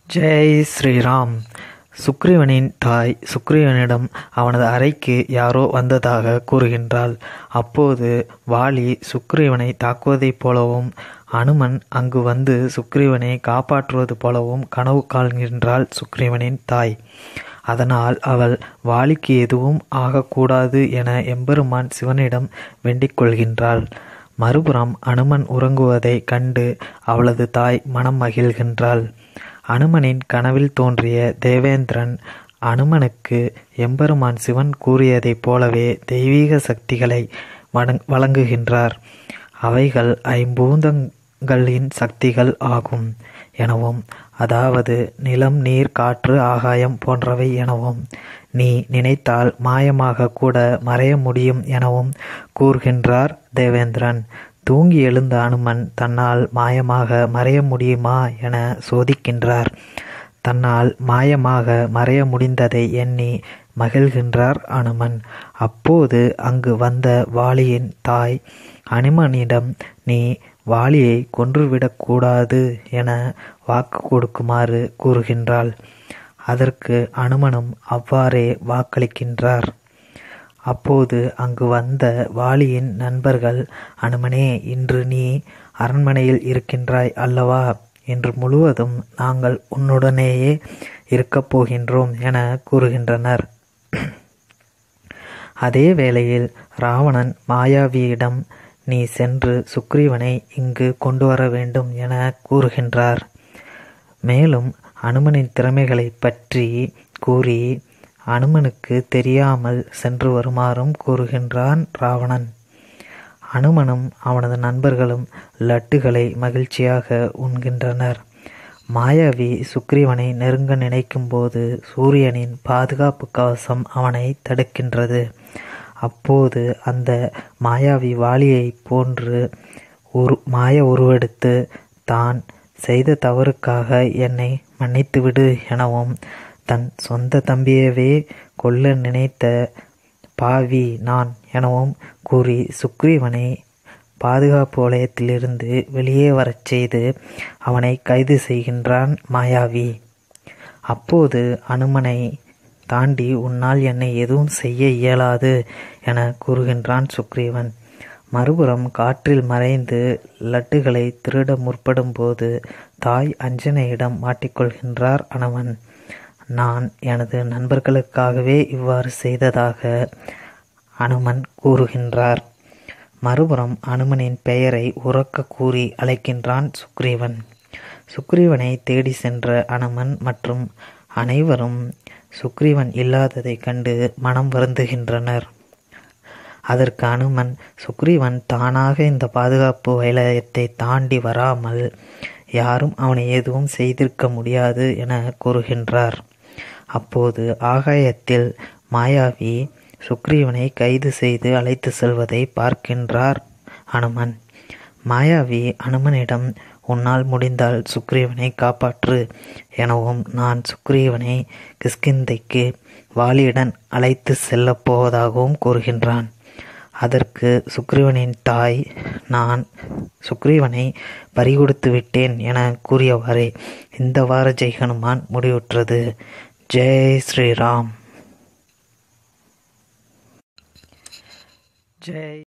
ஜெய் ஸ்ரீராம் சுக்ரீவனின் தாய் சுக்ரீவனிடம் அவனது அறைக்கு யாரோ வந்ததாக கூறுகின்றாள் அப்போது வாலி சுக்ரீவனை தாக்குவதைப் போலவும் அனுமன் அங்கு வந்து சுக்ரீவனை காப்பாற்றுவது போலவும் கனவு காண்கின்றாள் சுக்ரீவனின் தாய் அதனால் அவள் வாலிக்கு எதுவும் ஆகக்கூடாது என எம்பெருமான் சிவனிடம் வேண்டிக் கொள்கின்றாள் மறுபுறம் அனுமன் உறங்குவதைக் கண்டு அவளது தாய் மனம் மகிழ்கின்றாள் அனுமனின் கனவில் தோன்றிய தேவேந்திரன் அனுமனுக்கு எம்பெருமான் சிவன் கூறியதைப் போலவே தெய்வீக சக்திகளை வழங்குகின்றார் அவைகள் ஐம்பூதங்களின் சக்திகள் ஆகும் எனவும் அதாவது நிலம் நீர் காற்று ஆகாயம் போன்றவை எனவும் நீ நினைத்தால் மாயமாக கூட மறைய முடியும் எனவும் கூறுகின்றார் தேவேந்திரன் தூங்கி எழுந்த அனுமன் தன்னால் மாயமாக மறைய முடியுமா என சோதிக்கின்றார் தன்னால் மாயமாக மறைய முடிந்ததை எண்ணி மகிழ்கின்றார் அனுமன் அப்போது அங்கு வந்த வாலியின் தாய் அனுமனிடம் நீ வாலியை கொன்றுவிடக்கூடாது என வாக்கு கொடுக்குமாறு கூறுகின்றாள் அதற்கு அனுமனும் அவ்வாறே வாக்களிக்கின்றார் அப்போது அங்கு வந்த வாலியின் நண்பர்கள் அனுமனே இன்று நீ அரண்மனையில் இருக்கின்றாய் அல்லவா இன்று முழுவதும் நாங்கள் உன்னுடனேயே இருக்கப் போகின்றோம் என கூறுகின்றனர் அதே வேளையில் ராவணன் மாயாவியிடம் நீ சென்று சுக்ரீவனை இங்கு கொண்டு வர வேண்டும் என கூறுகின்றார் மேலும் அனுமனின் திறமைகளை பற்றி கூறி அனுமனுக்கு தெரியாமல் சென்று வருமாறும் கூறுகின்றான் ராவணன் அனுமனும் அவனது நண்பர்களும் லட்டுகளை மகிழ்ச்சியாக உண்கின்றனர் மாயாவி சுக்ரீவனை நெருங்க நினைக்கும் போது சூரியனின் பாதுகாப்பு கவசம் அவனை தடுக்கின்றது அப்போது அந்த மாயாவி வாலியை போன்று உரு மாய உருவெடுத்து தான் செய்த தவறுக்காக என்னை மன்னித்துவிடு எனவும் தன் சொந்த தம்பியவே கொல்ல நினைத்த பாவி நான் எனவும் கூறி சுக்ரீவனை பாதுகாப்பு வலயத்திலிருந்து வெளியே வரச் செய்து அவனை கைது செய்கின்றான் மாயாவி அப்போது அனுமனை தாண்டி உன்னால் என்னை எதுவும் செய்ய இயலாது என கூறுகின்றான் சுக்ரீவன் மறுபுறம் காற்றில் மறைந்து லட்டுகளை திருட முற்படும் போது தாய் அஞ்சனையிடம் மாட்டிக்கொள்கின்றார் அனுமன் நான் எனது நண்பர்களுக்காகவே இவ்வாறு செய்ததாக அனுமன் கூறுகின்றார் மறுபுறம் அனுமனின் பெயரை உறக்க கூறி அழைக்கின்றான் சுக்ரீவன் சுக்ரீவனை தேடி சென்ற அனுமன் மற்றும் அனைவரும் சுக்ரீவன் இல்லாததைக் கண்டு மனம் வருந்துகின்றனர் அதற்கு அனுமன் சுக்ரீவன் தானாக இந்த பாதுகாப்பு வலயத்தை தாண்டி வராமல் யாரும் அவனை எதுவும் செய்திருக்க முடியாது என கூறுகின்றார் அப்போது ஆகாயத்தில் மாயாவி சுக்ரீவனை கைது செய்து அழைத்து செல்வதை பார்க்கின்றார் அனுமன் மாயாவி அனுமனிடம் உன்னால் முடிந்தால் சுக்ரீவனை காப்பாற்று எனவும் நான் சுக்ரீவனை கிஷ்கிந்தைக்கு வாலியுடன் அழைத்து செல்லப் போவதாகவும் கூறுகின்றான் அதற்கு சுக்ரீவனின் தாய் நான் சுக்ரீவனை பறிகொடுத்து விட்டேன் என கூறியவாறே இந்த வார ஜெய் ஹனுமான் முடிவுற்றது ஜெய் ஸ்ரீராம் ஜெய்